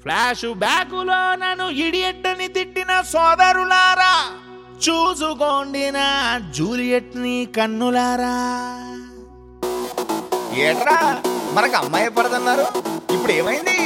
flash బ్యాకులో నన్ను ఇడియట్టని తిట్టిన సోదరులారా చూసుకోండి నా జూలియట్ ని కన్నులారా ఏట్రా మనకు అమ్మాయి పడదన్నారు ఇప్పుడు ఏమైంది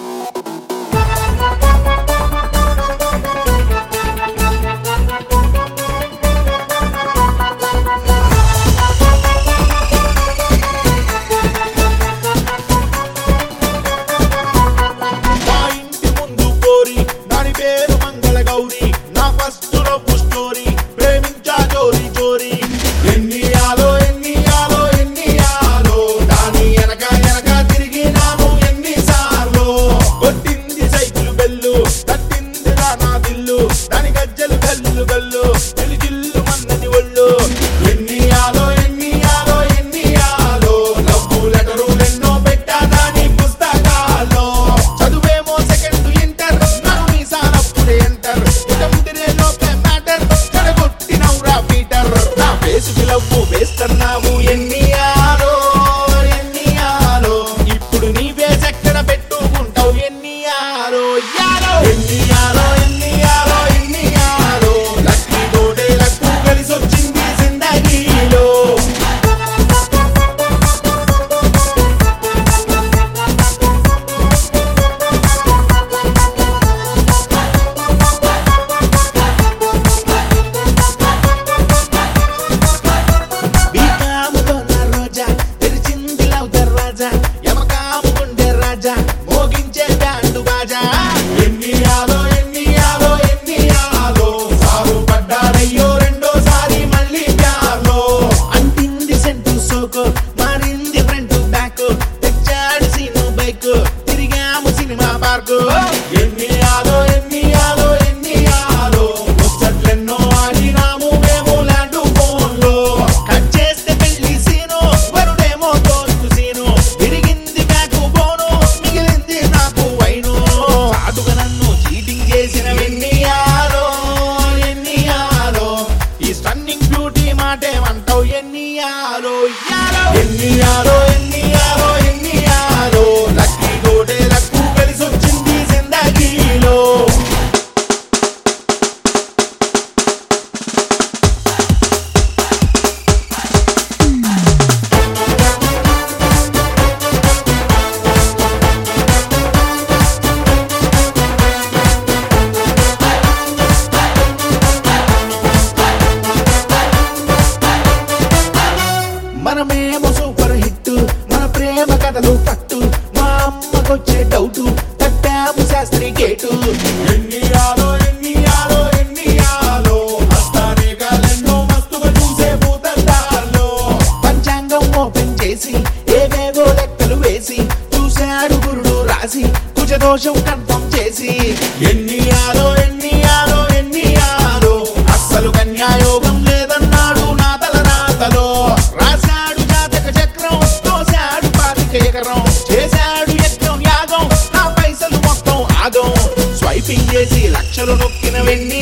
మా ఇంటి ముందు కోరి దాని పేరు మంగళ గౌరి నా ఫస్ట్ లవ్ స్టోరీ ప్రేమించా జోరి జోరి ఎన్ని ఆలో ఎన్ని ఆలో ఎన్ని ఆలో దాని ఎనక ఎనక తిరిగినాము ఎన్ని సార్లు కొట్టింది సైకిల్ బెల్లు తట్టింది రా నా దిల్లు దాని గజ్జలు గల్లు గల్లు జిల్లు జిల్లు మన్నది ఒళ్ళు ఎన్ని ఆలో ఎన్ని ఆలో ఎన్ని ఆలో లవ్వు లెటరు ఎన్నో పెట్టా దాని పుస్తకాల్లో చదువేమో సెకండ్ ఇంటర్ నన్ను మీసానప్పుడే ఎంటర్ ఇక ముదిరే లోపే మ్యాటర్ చెడగొట్టినవురా పీటర్ నా ఫేసుకి లవ్వు వేస్తున్నావు ఎన్ని ఆలో ఎన్ని ఆలో ఇప్పుడు నీ ఫేస్ ఎక్కడ పెట్టుకుంటావు ఎన్ని ఆలో యాలో ఎన్ని ఆలో ఎన్ని ఆలో ఎన్ని ఆలో లక్కీ తోటే లక్కు కలిసి వచ్చింది జిందగీలో బీకాముతోన్న రోజా తెరిచింది లవ్ దర్వాజా యమకాముకుండే రాజా మోగించే బ్యాండు బాజా ఎన్ని ఆలో ఎన్ని ఆలో ఎన్ని ఆలో సారు పడ్డారయ్యో రెండోసారి మళ్ళీ ప్యార్లో అంటింది సెంటు సోకో మారింది ఫ్రంట్ బ్యాక్ తెచ్చాడు సీను బైక్ తిరిగాము సినిమా పార్కు ఎన్ని ఆలో ఎన్ని ఆలో ఎన్ని ఆలో ముచ్చట్లెన్నో ఆడినాము మేము ల్యాండ్ ఫోన్లో కట్ చేస్తే పెళ్లి సీను వరుడేమో తోలు సీను విరిగింది బ్యాక్ బోను మిగిలింది నాకు వైను చాటుగా నన్ను చీటింగ్ చేసిన ఎన్ని ఆలో ఎన్ని ఆలో ఈ స్టన్నింగ్ బ్యూటీ మాటేమంటావు ఎన్ని ఆలో యాలో ఎన్ని ఆలో ఎన్ని ఆలో ఎన్ని ఆలో లక్కీ తోటే లక్కు కలిసి వచ్చింది జిందగీలో మనమేమో సూపర్ హిట్ మన ప్రేమ కథలు పట్టు మా అమ్మకొచ్చే డౌట్ కట్టాము శాస్త్రి గేటు ఎన్ని ఆలో ఎన్ని ఆలో ఎన్ని ఆలో హస్తానే కాలెన్నో మస్తుగా చూసే భూతద్దాల్లో పంచాంగం ఓపెన్ చేసి ఏవేవో లెక్కలు వేసి చూశాడు గురుడు రాసి కుజదోషం కన్ఫర్మ్ చేసి ఎన్ని ఆలో ఎన్ని ఆలో ఎన్ని ఆలో అస్సలు కన్యాయోగం లేదన్నాడు నా తల నాతలో రాశాడు జాతక చక్రం తోశాడు పాతిక ఎకరం చేశాడు యజ్ఞం యాగం నా పైసలు మొత్తం ఆగం స్వైపింగ్ చేసి లక్షలు నొక్కిన వెన్ని